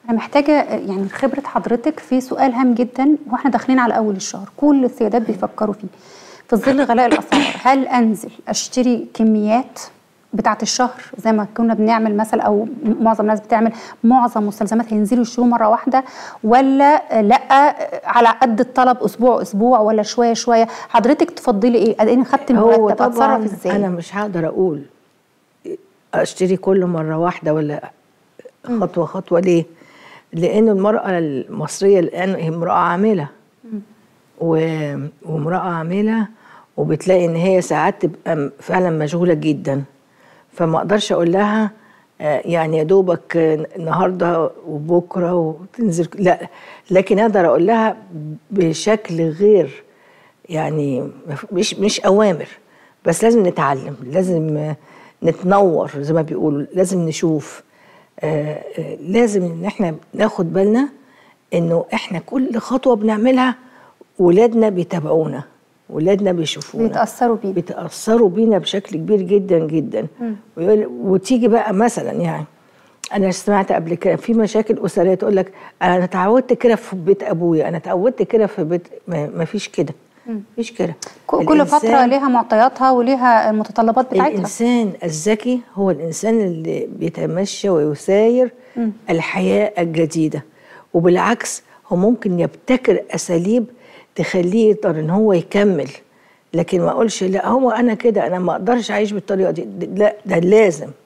انا محتاجه يعني خبره حضرتك في سؤال هام جدا واحنا داخلين على اول الشهر كل السيدات بيفكروا فيه في ظل غلاء الاسعار هل انزل اشتري كميات بتاعه الشهر زي ما كنا بنعمل مثلا او معظم الناس بتعمل معظم مستلزمات هينزلوا يشتروا مره واحده ولا لا على قد الطلب اسبوع اسبوع ولا شويه شويه حضرتك تفضلي ايه اديني خدت هو المرتب طبعا اتصرف ازاي انا مش هقدر اقول اشتري كل مره واحده ولا خطوه خطوه ليه لان المراه المصريه الان هي امراه عامله و- وامراه عامله وبتلاقي ان هي ساعات تبقى م- فعلا مشغوله جدا فما اقدرش اقول لها آه، يعني يا دوبك آه، النهارده وبكره وتنزل لا لكن اقدر اقول لها بشكل غير يعني مف- مش مش اوامر بس لازم نتعلم لازم آه، نتنور زي ما بيقولوا لازم نشوف آه، آه، لازم ان احنا ناخد بالنا انه احنا كل خطوه بنعملها ولادنا بيتابعونا ولادنا بيشوفونا بيتاثروا بيه بيتاثروا بينا بشكل كبير جدا جدا ويقول- وتيجي بقى مثلا يعني انا سمعت قبل كده في مشاكل اسريه تقول لك انا اتعودت كده في بيت ابويا انا اتعودت كده في بيت ما ما فيش كده مفيش كده ك- كل فتره الإنسان- ليها معطياتها وليها المتطلبات بتاعتها الإنسان الذكي هو الإنسان اللي بيتمشى ويساير الحياة الجديدة وبالعكس هو ممكن يبتكر أساليب تخليه يقدر إن هو يكمل لكن ما أقولش لا هو أنا كده أنا ما أقدرش أعيش بالطريقة دي لا ده لازم